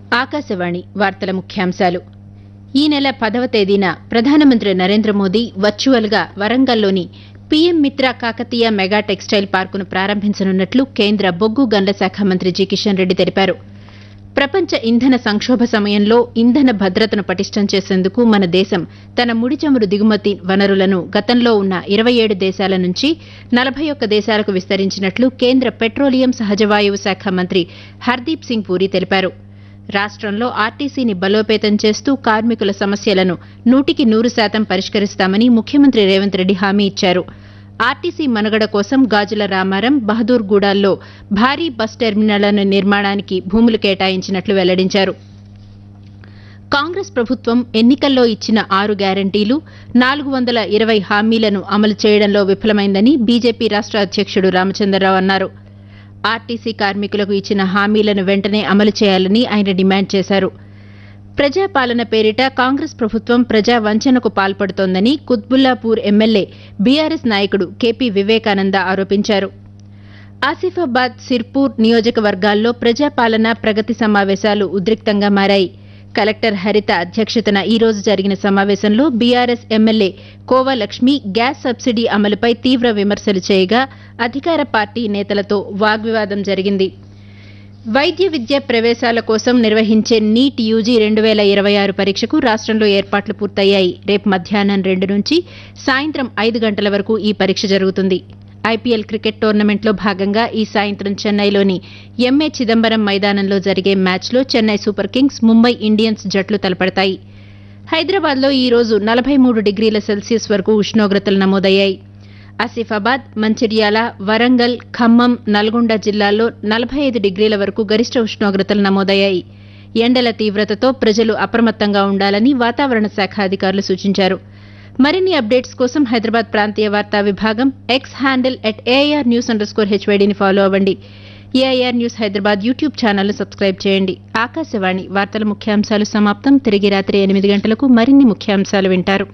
ఆకాశవాణి వార్తల ముఖ్యాంశాలు ఈ నెల పదవ తేదీన ప్రధానమంత్రి నరేంద్ర మోదీ వర్చువల్గా వరంగల్లోని PM Mitra Kakatiya mega textile పార్కును ప్రారంభించనున్నట్లు కేంద్ర బొగ్గు గనుల శాఖ మంత్రి జి కిషన్ రెడ్డి తెలిపారు ప్రపంచ ఇంధన సంక్షోభ సమయంలో ఇంధన భద్రతను పటిష్టం చేసేందుకు మన దేశం తన ముడి చమురు దిగుమతి వనరులను గతంలో ఉన్న ఇరవై ఏడు దేశాల నుంచి నలభై ఒక్క దేశాలకు విస్తరించినట్లు కేంద్ర పెట్రోలియం సహజవాయువు శాఖ మంత్రి హర్దీప్ సింగ్ పూరి తెలిపారు రాష్టంలో ఆర్టీసీని బలోపేతం చేస్తూ కార్మికుల సమస్యలను నూటికి నూరు శాతం పరిష్కరిస్తామని ముఖ్యమంత్రి రేవంత్ రెడ్డి హామీ ఇచ్చారు ఆర్టీసీ మనుగడ కోసం గాజుల రామారం బహదూర్గూడాల్లో భారీ బస్ టెర్మినళ్ల నిర్మాణానికి భూములు కేటాయించినట్లు వెల్లడించారు కాంగ్రెస్ ప్రభుత్వం ఎన్నికల్లో ఇచ్చిన ఆరు గ్యారంటీలు నాలుగు వందల ఇరవై హామీలను అమలు చేయడంలో విఫలమైందని బీజేపీ రాష్ట అధ్యక్షుడు రామచంద్రరావు అన్నారు ఆర్టీసీ కార్మికులకు ఇచ్చిన హామీలను వెంటనే అమలు చేయాలని ఆయన డిమాండ్ చేశారు ప్రజాపాలన పేరిట కాంగ్రెస్ ప్రభుత్వం ప్రజా వంచనకు పాల్పడుతోందని కుత్బుల్లాపూర్ ఎమ్మెల్యే బీఆర్ఎస్ నాయకుడు కేపీ వివేకానంద ఆరోపించారు ఆసిఫాబాద్ సిర్పూర్ నియోజకవర్గాల్లో ప్రజాపాలన ప్రగతి సమావేశాలు ఉద్రిక్తంగా మారాయి కలెక్టర్ హరిత అధ్యక్షతన ఈ రోజు జరిగిన సమావేశంలో BRS MLA Kova Lakshmi gas subsidy అమలుపై తీవ్ర విమర్శలు చేయగా అధికార పార్టీ నేతలతో వాగ్వివాదం జరిగింది వైద్య విద్య ప్రవేశాల కోసం నిర్వహించే నీట్ యూజీ రెండు వేల ఇరవై ఆరు పరీక్షకు రాష్టంలో ఏర్పాట్లు పూర్తయ్యాయి రేపు మధ్యాహ్నం రెండు నుంచి సాయంత్రం ఐదు గంటల వరకు ఈ పరీక్ష జరుగుతుంది ఐపీఎల్ క్రికెట్ టోర్నమెంట్లో భాగంగా ఈ సాయంత్రం చెన్నైలోని ఎంఏ చిదంబరం మైదానంలో జరిగే మ్యాచ్లో Chennai super kings Mumbai Indians జట్లు తలపడతాయి హైదరాబాద్లో ఈ రోజు నలభై మూడు డిగ్రీల సెల్సియస్ వరకు ఉష్ణోగ్రతలు నమోదయ్యాయి ఆసిఫాబాద్ మంచిర్యాల వరంగల్ ఖమ్మం నల్గొండ జిల్లాల్లో నలభై ఐదు డిగ్రీల వరకు గరిష్ట ఉష్ణోగ్రతలు నమోదయ్యాయి ఎండల తీవ్రతతో ప్రజలు అప్రమత్తంగా ఉండాలని వాతావరణ శాఖ అధికారులు సూచించారు మరిన్ని అప్డేట్స్ కోసం హైదరాబాద్ ప్రాంతీయ వార్తా విభాగం X handle at AIR news under score హెచ్వైడీని ఫాలో అవ్వండి ఏఐఆర్ న్యూస్ హైదరాబాద్ యూట్యూబ్ ఛానల్ను సబ్స్క్రైబ్ చేయండి ఆకాశవాణి వార్తల ముఖ్యాంశాలు సమాప్తం తిరిగి రాత్రి ఎనిమిది గంటలకు మరిన్ని ముఖ్యాంశాలు వింటారు